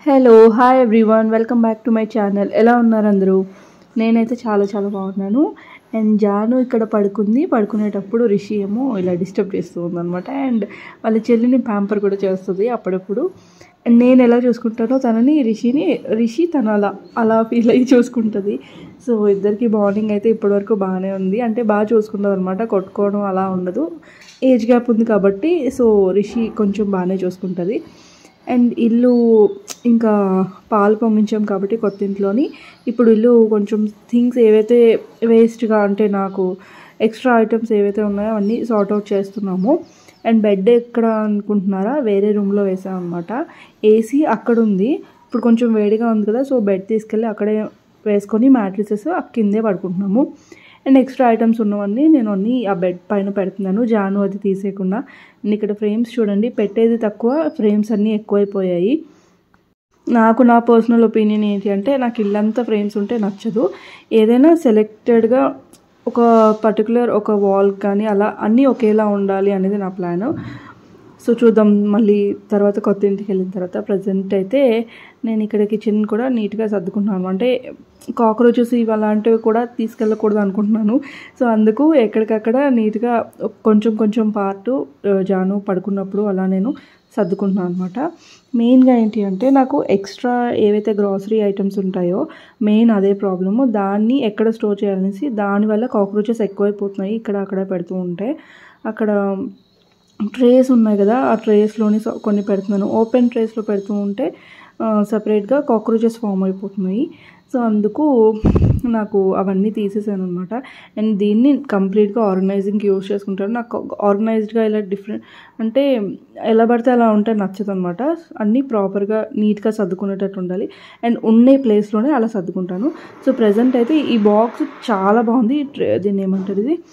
hello hi everyone welcome back to my channel ఎలా ఉన్నారు అందరూ నేనైతే చాలా చాలా బాగున్నాను అండ్ జాను ఇక్కడ పడుకుంది పడుకునేటప్పుడు రిషి ఏమో ఇలా డిస్టర్బ్ చేస్తూ ఉందన్నమాట అండ్ వాళ్ళ చెల్లిని ప్యాంపర్ కూడా చేస్తుంది అప్పుడప్పుడు అండ్ నేను ఎలా చూసుకుంటానో తనని రిషిని రిషి తను అలా అలా ఫీల్ అయ్యి చూసుకుంటుంది సో ఇద్దరికి బాండింగ్ అయితే ఇప్పటివరకు బాగానే ఉంది అంటే బాగా చూసుకుంటుంది అనమాట కొట్టుకోవడం అలా ఉండదు ఏజ్ గ్యాప్ ఉంది కాబట్టి సో రిషి కొంచెం బాగానే చూసుకుంటుంది అండ్ ఇల్లు ఇంకా పాలు పొంగించాం కాబట్టి కొత్త ఇంట్లోని ఇప్పుడు ఇల్లు కొంచెం థింగ్స్ ఏవైతే వేస్ట్గా అంటే నాకు ఎక్స్ట్రా ఐటమ్స్ ఏవైతే ఉన్నాయో అన్నీ సార్ట్ అవుట్ చేస్తున్నాము అండ్ బెడ్ ఎక్కడ అనుకుంటున్నారా వేరే రూమ్లో వేసాం అనమాట ఏసీ అక్కడ ఉంది ఇప్పుడు కొంచెం వేడిగా ఉంది కదా సో బెడ్ తీసుకెళ్ళి అక్కడే వేసుకొని మ్యాట్రిసెస్ కిందే పడుకుంటున్నాము అండ్ ఎక్స్ట్రా ఐటమ్స్ ఉన్నవన్నీ నేను అన్నీ ఆ బెడ్ పైన పెడుతున్నాను జాను అది తీసేయకుండా అండ్ ఇక్కడ ఫ్రేమ్స్ చూడండి పెట్టేది తక్కువ ఫ్రేమ్స్ అన్నీ ఎక్కువైపోయాయి నాకు నా పర్సనల్ ఒపీనియన్ ఏంటి అంటే నాకు ఇల్లంతా ఫ్రేమ్స్ ఉంటే నచ్చదు ఏదైనా సెలెక్టెడ్గా ఒక పర్టికులర్ ఒక వాల్ కానీ అలా అన్నీ ఒకేలా ఉండాలి అనేది నా ప్లాన్ సో చూద్దాం మళ్ళీ తర్వాత కొత్త ఇంటికి వెళ్ళిన తర్వాత ప్రజెంట్ అయితే నేను ఇక్కడ కిచెన్ కూడా నీట్గా సర్దుకుంటున్నాను అంటే కాక్రోచెస్ ఇవి అలాంటివి కూడా తీసుకెళ్ళకూడదు అనుకుంటున్నాను సో అందుకు ఎక్కడికక్కడ నీట్గా కొంచెం కొంచెం పార్ట్ జాను పడుకున్నప్పుడు అలా నేను సర్దుకుంటున్నాను అనమాట మెయిన్గా ఏంటి అంటే నాకు ఎక్స్ట్రా ఏవైతే గ్రాసరీ ఐటమ్స్ ఉంటాయో మెయిన్ అదే ప్రాబ్లము దాన్ని ఎక్కడ స్టోర్ చేయాలనేసి దానివల్ల కాక్రోచెస్ ఎక్కువైపోతున్నాయి ఇక్కడ అక్కడ పెడుతూ ఉంటే అక్కడ ట్రేస్ ఉన్నాయి కదా ఆ ట్రేస్లోని కొన్ని పెడుతున్నాను ఓపెన్ ట్రేస్లో పెడుతూ ఉంటే సపరేట్గా కాక్రోచెస్ ఫామ్ అయిపోతున్నాయి సో అందుకు నాకు అవన్నీ తీసేసాను అనమాట అండ్ దీన్ని కంప్లీట్గా ఆర్గనైజింగ్కి యూస్ చేసుకుంటాను నాకు ఆర్గనైజ్డ్గా ఇలా డిఫరెంట్ అంటే ఎలా పడితే అలా ఉంటే నచ్చదు అనమాట అన్నీ ప్రాపర్గా నీట్గా సర్దుకునేటట్టు ఉండాలి అండ్ ఉండే ప్లేస్లోనే అలా సర్దుకుంటాను సో ప్రజెంట్ అయితే ఈ బాక్స్ చాలా బాగుంది దీన్ని ఏమంటారు ఇది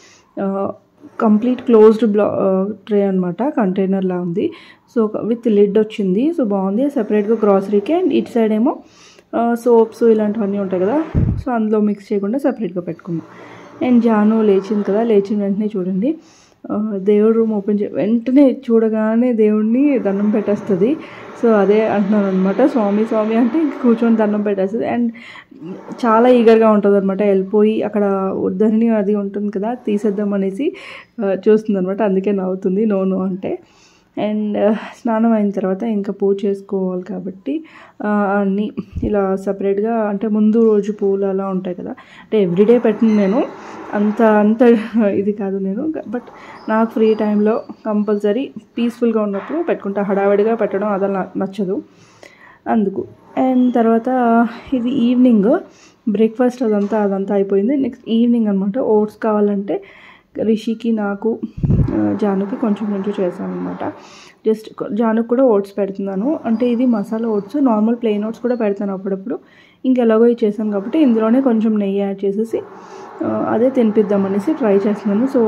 కంప్లీట్ క్లోజ్డ్ బ్లా ట్రే అనమాట కంటైనర్లా ఉంది సో విత్ లిడ్ వచ్చింది సో బాగుంది సెపరేట్గా గ్రాసరీకి అండ్ ఇటు సైడ్ ఏమో సోప్స్ ఇలాంటివన్నీ ఉంటాయి కదా సో అందులో మిక్స్ చేయకుండా సపరేట్గా పెట్టుకున్నాం అండ్ జాను లేచింది కదా లేచిన వెంటనే చూడండి దేవుడు రూమ్ ఓపెన్ చే వెంటనే చూడగానే దేవుడిని దండం పెట్టేస్తుంది సో అదే అంటున్నాను అనమాట స్వామి స్వామి అంటే ఇంక కూర్చొని దండం పెట్టేస్తుంది అండ్ చాలా ఈగర్గా ఉంటుంది అనమాట వెళ్ళిపోయి అక్కడ ఉద్దరిని అది ఉంటుంది కదా తీసేద్దాం అనేసి చూస్తుంది అనమాట అందుకే నవ్వుతుంది నో నో అంటే అండ్ స్నానం అయిన తర్వాత ఇంకా పూజ చేసుకోవాలి కాబట్టి అన్నీ ఇలా సపరేట్గా అంటే ముందు రోజు పూలు అలా ఉంటాయి కదా అంటే ఎవ్రీడే పెట్టిన నేను అంత అంత ఇది కాదు నేను బట్ నాకు ఫ్రీ టైంలో కంపల్సరీ పీస్ఫుల్గా ఉన్నప్పుడు పెట్టుకుంటా హడావిడిగా పెట్టడం అదే నచ్చదు అందుకు అండ్ తర్వాత ఇది ఈవినింగ్ బ్రేక్ఫాస్ట్ అదంతా అదంతా అయిపోయింది నెక్స్ట్ ఈవినింగ్ అనమాట ఓట్స్ కావాలంటే రిషికి నాకు జానుకి కొంచెం కొంచెం చేశాను అనమాట జస్ట్ జానుకి కూడా ఓట్స్ పెడుతున్నాను అంటే ఇది masala oats normal plain oats కూడా పెడతాను అప్పుడప్పుడు ఇంకెలాగో ఇది చేశాను కాబట్టి ఇందులోనే కొంచెం నెయ్యి యాడ్ చేసేసి అదే తినిపిద్దామనేసి ట్రై చేస్తున్నాను సో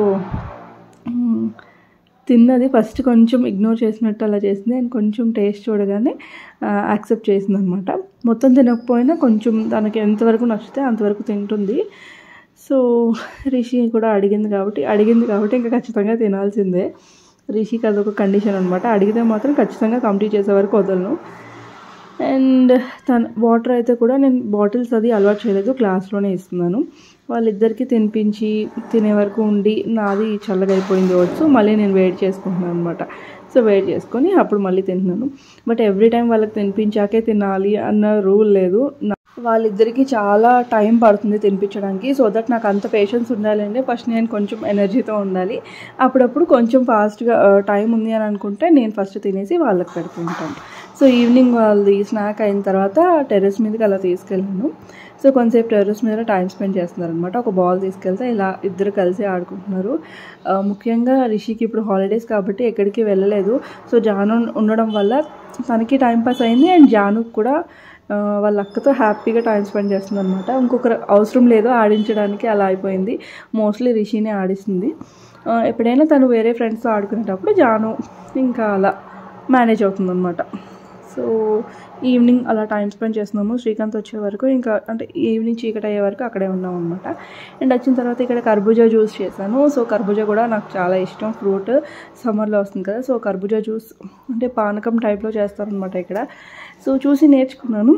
తిన్నది ఫస్ట్ కొంచెం ఇగ్నోర్ చేసినట్టు అలా చేసింది అండ్ కొంచెం టేస్ట్ చూడగానే యాక్సెప్ట్ చేసింది అనమాట మొత్తం తినకపోయినా కొంచెం తనకి ఎంతవరకు నచ్చితే అంతవరకు తింటుంది సో రిషి కూడా అడిగింది కాబట్టి అడిగింది కాబట్టి ఇంకా ఖచ్చితంగా తినాల్సిందే రిషికి అదొక కండిషన్ అనమాట అడిగితే మాత్రం ఖచ్చితంగా కంప్లీట్ చేసే వరకు వదలను అండ్ తన వాటర్ అయితే కూడా నేను బాటిల్స్ అది అలవాటు చేయలేదు క్లాస్లోనే ఇస్తున్నాను వాళ్ళిద్దరికీ తినిపించి తినే వరకు ఉండి నాది చల్లగా అయిపోయింది వచ్చు మళ్ళీ నేను వెయిట్ చేసుకుంటున్నాను అనమాట సో వెయిట్ చేసుకొని అప్పుడు మళ్ళీ తింటున్నాను బట్ ఎవ్రీ టైం వాళ్ళకి తినిపించాకే తినాలి అన్న రూల్ లేదు వాళ్ళిద్దరికీ చాలా టైం పడుతుంది తినిపించడానికి సో దట్ నాకు అంత పేషెన్స్ ఉండాలంటే ఫస్ట్ నేను కొంచెం ఎనర్జీతో ఉండాలి అప్పుడప్పుడు కొంచెం ఫాస్ట్గా టైం ఉంది అని అనుకుంటే నేను ఫస్ట్ తినేసి వాళ్ళకి పెడుతుంటాను సో ఈవినింగ్ వాళ్ళది స్నాక్ అయిన తర్వాత టెర్రస్ మీదకి అలా తీసుకెళ్ళాను సో కొంతసేపు టెర్రస్ మీద టైం స్పెండ్ చేస్తున్నారు అనమాట ఒక బాల్ తీసుకెళ్తే ఇలా ఇద్దరు కలిసి ఆడుకుంటున్నారు ముఖ్యంగా రిషికి ఇప్పుడు హాలిడేస్ కాబట్టి ఎక్కడికి వెళ్ళలేదు సో జాను ఉండడం వల్ల తనకి టైం పాస్ అయింది అండ్ జానుకు కూడా వాళ్ళ అక్కతో హ్యాపీగా టైం స్పెండ్ చేస్తుంది అనమాట ఇంకొకరు అవసరం లేదు ఆడించడానికి అలా అయిపోయింది మోస్ట్లీ రిషినే ఆడిస్తుంది ఎప్పుడైనా తను వేరే ఫ్రెండ్స్తో ఆడుకునేటప్పుడు జాను ఇంకా అలా మేనేజ్ అవుతుంది అనమాట సో ఈవినింగ్ అలా టైం స్పెండ్ చేస్తున్నాము శ్రీకాంత్ వచ్చే వరకు ఇంకా అంటే ఈవినింగ్ చీకటి అయ్యే వరకు అక్కడే ఉన్నాం అనమాట అండ్ వచ్చిన తర్వాత ఇక్కడ కర్బూజా జ్యూస్ చేశాను సో కర్బూజా కూడా నాకు చాలా ఇష్టం ఫ్రూట్ సమ్మర్లో వస్తుంది కదా సో కర్బూజా జ్యూస్ అంటే పానకం టైప్లో చేస్తారనమాట ఇక్కడ సో చూసి నేర్చుకున్నాను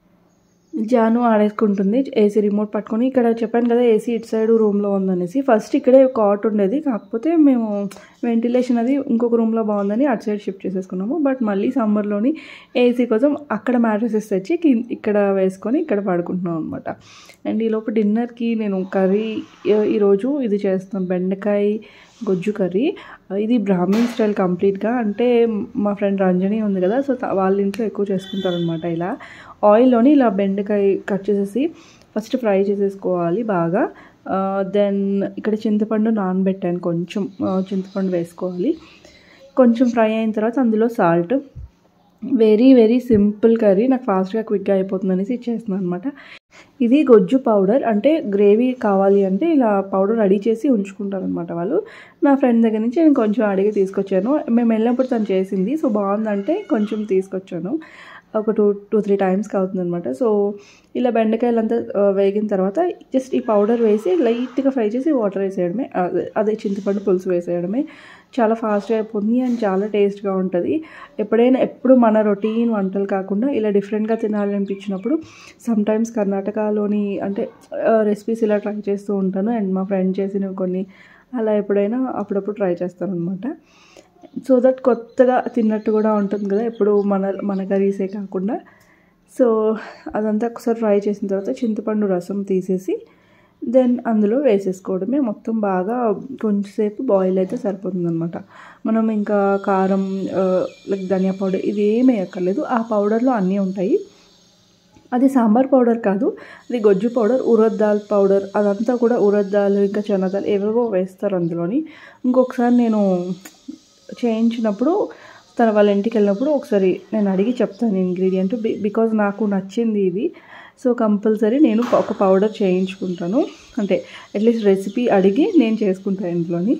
జాను ఆడేసుకుంటుంది ఏసీ రిమోట్ పట్టుకొని ఇక్కడ చెప్పాను కదా ఏసీ ఇటు సైడ్ రూమ్లో ఉందనేసి ఫస్ట్ ఇక్కడే కాట్ ఉండేది కాకపోతే మేము వెంటిలేషన్ అది ఇంకొక రూమ్లో బాగుందని అటు సైడ్ షిఫ్ట్ చేసేసుకున్నాము బట్ మళ్ళీ సమ్మర్లోని ఏసీ కోసం అక్కడ మ్యాట్రసెస్ తెచ్చి కి- ఇక్కడ వేసుకొని ఇక్కడ పడుకుంటున్నాం అనమాట అండ్ ఈలోపు డిన్నర్కి నేను కర్రీ ఈరోజు ఇది చేస్తాను బెండకాయ గొజ్జు కర్రీ ఇది బ్రాహ్మణ్ స్టైల్ కంప్లీట్గా అంటే మా ఫ్రెండ్ రంజని ఉంది కదా సో త- వాళ్ళ ఇంట్లో ఎక్కువ చేసుకుంటారనమాట ఇలా ఆయిల్లోని ఇలా బెండకాయ కట్ చేసేసి ఫస్ట్ ఫ్రై చేసేసుకోవాలి బాగా దెన్ ఇక్కడ చింతపండు నానబెట్టాను కొంచెం ఆ, చింతపండు వేసుకోవాలి కొంచెం ఫ్రై అయిన తర్వాత అందులో salt very very simple curry నాకు ఫాస్ట్గా క్విక్గా అయిపోతుంది అనేసి ఇచ్చేస్తున్నాను అనమాట ఇది గొజ్జు పౌడర్ అంటే గ్రేవీ కావాలి అంటే ఇలా పౌడర్ రెడీ చేసి ఉంచుకుంటారు అనమాట వాళ్ళు నా ఫ్రెండ్ దగ్గర నుంచి నేను కొంచెం అడిగి తీసుకొచ్చాను మేము వెళ్ళినప్పుడు తను చేసింది సో బాగుందంటే కొంచెం తీసుకొచ్చాను ఒక టూ టూ త్రీ టైమ్స్కి అవుతుంది అనమాట సో ఇలా బెండకాయలు అంతా ఆ, వేగిన తర్వాత జస్ట్ ఈ పౌడర్ వేసి లైట్గా ఫ్రై చేసి వాటర్ వేసేయడమే అదే అదే చింతపండు పులుసు వేసేయడమే చాలా ఫాస్ట్గా అయిపోతుంది అండ్ చాలా టేస్ట్గా ఉంటుంది ఎప్పుడైనా ఎప్పుడు మన రొటీన్ వంటలు కాకుండా ఇలా డిఫరెంట్గా తినాలి అనిపించినప్పుడు సమ్ టైమ్స్ కర్ణాటకలోని అంటే రెసిపీస్ ఇలా ట్రై చేస్తూ ఉంటాను అండ్ మా ఫ్రెండ్ చేసినవి కొన్ని అలా ఎప్పుడైనా అప్పుడప్పుడు ట్రై చేస్తాను అనమాట సో దట్ కొత్తగా తిన్నట్టు కూడా ఉంటుంది కదా ఎప్పుడు మన మన కర్రీసే కాకుండా సో అదంతా ఒకసారి ఫ్రై చేసిన తర్వాత చింతపండు రసం తీసేసి దెన్ అందులో వేసేసుకోవడమే మొత్తం బాగా కొంచెంసేపు బాయిల్ అయితే సరిపోతుందన్నమాట మనం ఇంకా కారం లైక్ ధనియా పౌడర్ ఇది ఏమీ వేయక్కర్లేదు ఆ పౌడర్లో అన్నీ ఉంటాయి అది సాంబార్ పౌడర్ కాదు అది గొజ్జు పౌడర్ ఉరద్ దాల్ పౌడర్ అదంతా కూడా ఉరద్ దాల్ ఇంకా చనా దాల్ ఏవేవో వేస్తారు అందులోని ఇంకొకసారి నేను చేయించినప్పుడు తన వాళ్ళ ఇంటికి వెళ్ళినప్పుడు ఒకసారి నేను అడిగి చెప్తాను ఇంగ్రీడియంట్ బి బికాజ్ నాకు నచ్చింది ఇది సో కంపల్సరీ నేను ఒక పౌడర్ చేయించుకుంటాను అంటే అట్లీస్ట్ రెసిపీ అడిగి నేను చేసుకుంటాను ఇంట్లోని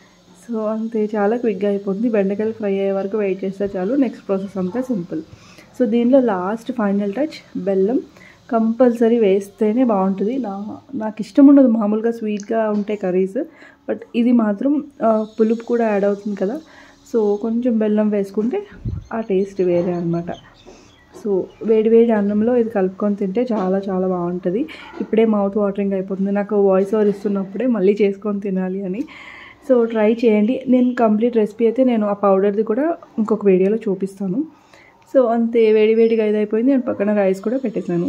సో అంతే చాలా క్విక్గా అయిపోతుంది బెండకాయలు ఫ్రై అయ్యే వరకు వెయిట్ చేస్తే చాలు నెక్స్ట్ ప్రాసెస్ అంతా సింపుల్ సో దీనిలో లాస్ట్ ఫైనల్ టచ్ బెల్లం కంపల్సరీ వేస్తేనే బాగుంటుంది నా నాకు ఇష్టం ఉండదు మామూలుగా స్వీట్గా ఉంటే కర్రీస్ బట్ ఇది మాత్రం ఆ, పులుపు కూడా యాడ్ అవుతుంది కదా సో కొంచెం బెల్లం వేసుకుంటే ఆ టేస్ట్ వేరే అనమాట సో వేడి వేడి అన్నంలో ఇది కలుపుకొని తింటే చాలా చాలా బాగుంటుంది ఇప్పుడే మౌత్ వాటరింగ్ అయిపోతుంది నాకు వాయిస్ ఓవర్ ఇస్తున్నప్పుడే మళ్ళీ చేసుకొని తినాలి అని సో ట్రై చేయండి నేను కంప్లీట్ రెసిపీ అయితే నేను ఆ పౌడర్ది కూడా ఇంకొక వీడియోలో చూపిస్తాను సో అంతే వేడి వేడిగా ఇది అయిపోయింది నేను పక్కన రైస్ కూడా పెట్టేశాను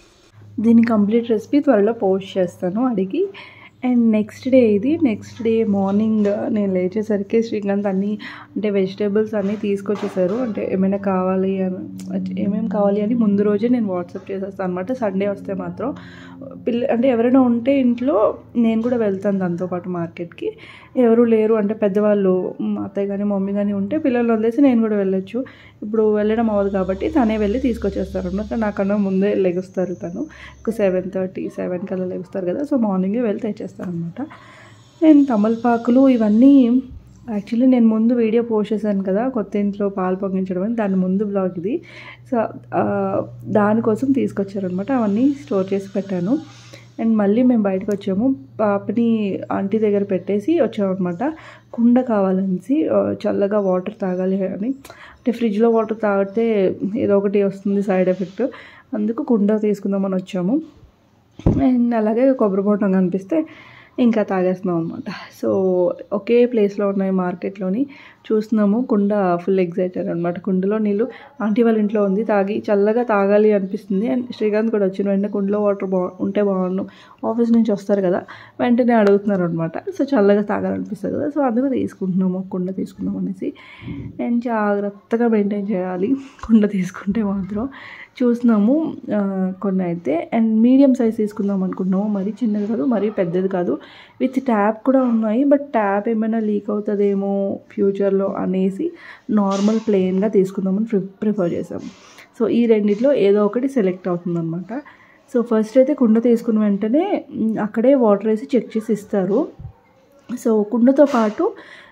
దీని కంప్లీట్ రెసిపీ త్వరలో పోస్ట్ చేస్తాను అడిగి అండ్ నెక్స్ట్ డే ఇది నెక్స్ట్ డే మార్నింగ్ నేను లేచేసరికి శ్రీకాంత్ అన్నీ అంటే వెజిటేబుల్స్ అన్నీ తీసుకొచ్చేసారు అంటే ఏమైనా కావాలి అని ఏమేమి కావాలి అని ముందు రోజే నేను వాట్సాప్ చేసేస్తాను అనమాట సండే వస్తే మాత్రం పిల్ల అంటే ఎవరైనా ఉంటే ఇంట్లో నేను కూడా వెళ్తాను దాంతోపాటు మార్కెట్కి ఎవరు లేరు అంటే పెద్దవాళ్ళు మా అత్తయ్య కానీ మమ్మీ కానీ ఉంటే పిల్లలు వదిలేసి నేను కూడా వెళ్ళొచ్చు ఇప్పుడు వెళ్ళడం అవ్వదు కాబట్టి తనే వెళ్ళి తీసుకొచ్చేస్తారు అనమాట నాకన్నా ముందే లెగుస్తారు తను ఒక సెవెన్ థర్టీ సెవెన్ కల్లా లెగుస్తారు కదా సో మార్నింగే వెళ్ళి తెచ్చేస్తారు అనమాట నేను తమలపాకులు ఇవన్నీ యాక్చువల్లీ నేను ముందు వీడియో పోస్ట్ చేశాను కదా కొత్త ఇంట్లో పాలు పొంగించడం అని దాని ముందు బ్లాగ్ ఇది సో ఆ, దానికోసం తీసుకొచ్చారనమాట అవన్నీ స్టోర్ చేసి పెట్టాను అండ్ మళ్ళీ మేము బయటకు వచ్చాము పాపని ఆంటీ దగ్గర పెట్టేసి వచ్చామన్నమాట కుండ కావాలనేసి ఆ, చల్లగా వాటర్ తాగాలి అని అంటే ఫ్రిడ్జ్లో వాటర్ తాగితే ఏదో ఒకటి వస్తుంది సైడ్ ఎఫెక్ట్ అందుకు కుండ తీసుకుందామని వచ్చాము అండ్ అలాగే కొబ్బరి బొండం కనిపిస్తే ఇంకా తాగేస్తున్నాం అనమాట సో ఒకే ప్లేస్లో ఉన్నాయి మార్కెట్లోని చూస్తున్నాము కుండ ఫుల్ ఎగ్జైటెడ్ అనమాట కుండలో నీళ్ళు ఆంటీ వాళ్ళ ఇంట్లో ఉంది తాగి చల్లగా తాగాలి అనిపిస్తుంది అండ్ శ్రీకాంత్ కూడా వచ్చిన వెంటనే కుండలో వాటర్ బా ఉంటే బాగుండు ఆఫీస్ నుంచి వస్తారు కదా వెంటనే అడుగుతున్నారు అనమాట సో చల్లగా తాగాలనిపిస్తుంది కదా సో అందుకు తీసుకుంటున్నాము ఒక కుండ తీసుకుందాం అనేసి అండ్ జాగ్రత్తగా మెయింటైన్ చేయాలి కుండ తీసుకుంటే మాత్రం చూస్తున్నాము ఆ, కొన్ని అయితే అండ్ మీడియం సైజ్ తీసుకుందాం అనుకుంటున్నాము మరీ చిన్నది కాదు మరీ పెద్దది కాదు విత్ ట్యాప్ కూడా ఉన్నాయి బట్ ట్యాప్ ఏమైనా లీక్ అవుతుందేమో ఫ్యూచర్లో అనేసి నార్మల్ ప్లెయిన్గా తీసుకుందామని ప్రి ప్రిఫర్ చేసాము సో ఈ రెండిట్లో ఏదో ఒకటి సెలెక్ట్ అవుతుందన్నమాట సో ఫస్ట్ అయితే కుండ తీసుకున్న వెంటనే మ్, అక్కడే వాటర్ వేసి చెక్ చేసి ఇస్తారు సో కుండతో పాటు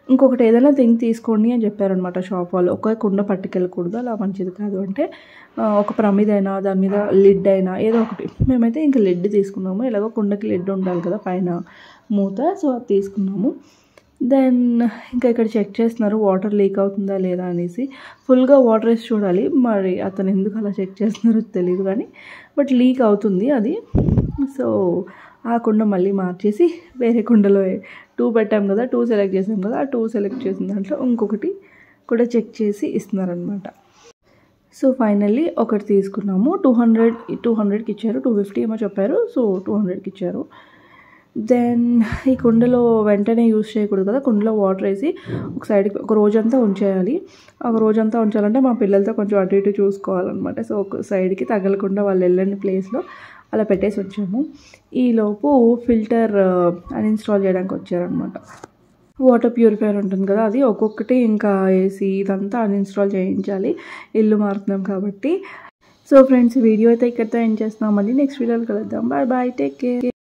ఇంకొకటి ఏదైనా థింగ్ తీసుకోండి అని చెప్పారనమాట షాప్ వాళ్ళు ఒక కుండ పట్టుకెళ్ళకూడదు అలా మంచిది కాదు అంటే ఆ, ఒక ప్రమిదైనా దాని మీద లిడ్ అయినా ఏదో ఒకటి మేమైతే ఇంకా లిడ్ తీసుకున్నాము ఎలాగో కుండకి లిడ్ ఉండాలి కదా పైన మూత సో అది తీసుకున్నాము దెన్ ఇంకా ఇక్కడ చెక్ చేస్తున్నారు వాటర్ లీక్ అవుతుందా లేదా అనేసి ఫుల్గా వాటర్ వేసి చూడాలి మరి అతను ఎందుకు అలా చెక్ చేస్తున్నారో తెలియదు కానీ బట్ లీక్ అవుతుంది అది సో ఆ కుండ మళ్ళీ మార్చేసి వేరే కుండలో టూ పెట్టాం కదా టూ సెలెక్ట్ చేసాం కదా ఆ టూ సెలెక్ట్ చేసిన దాంట్లో ఇంకొకటి కూడా చెక్ చేసి ఇస్తున్నారనమాట సో ఫైనల్లీ ఒకటి తీసుకున్నాము టూ హండ్రెడ్ టూ హండ్రెడ్కి ఇచ్చారు టూ ఫిఫ్టీ ఏమో చెప్పారు సో టూ హండ్రెడ్కి ఇచ్చారు దెన్ ఈ కుండలో వెంటనే యూస్ చేయకూడదు కదా కుండలో వాటర్ వేసి ఒక సైడ్కి ఒక రోజంతా ఉంచేయాలి ఒక రోజంతా ఉంచాలంటే మా పిల్లలతో కొంచెం అటు ఇటు చూసుకోవాలన్నమాట సో ఒక సైడ్కి తగలకుండా వాళ్ళు వెళ్ళని ప్లేస్లో అలా పెట్టేసి వచ్చాము ఈలోపు ఫిల్టర్ అన్ఇన్స్టాల్ చేయడానికి వచ్చారనమాట వాటర్ ప్యూరిఫైయర్ ఉంటుంది కదా అది ఒక్కొక్కటి ఇంకా వేసి ఇదంతా అన్ఇన్స్టాల్ చేయించాలి ఇల్లు మారుతున్నాం కాబట్టి సో ఫ్రెండ్స్ వీడియో అయితే ఇక్కడితో ఎండ్ చేస్తున్నాం మళ్ళీ నెక్స్ట్ వీడియోలో కలుద్దాం బాయ్ బాయ్ టేక్ కేర్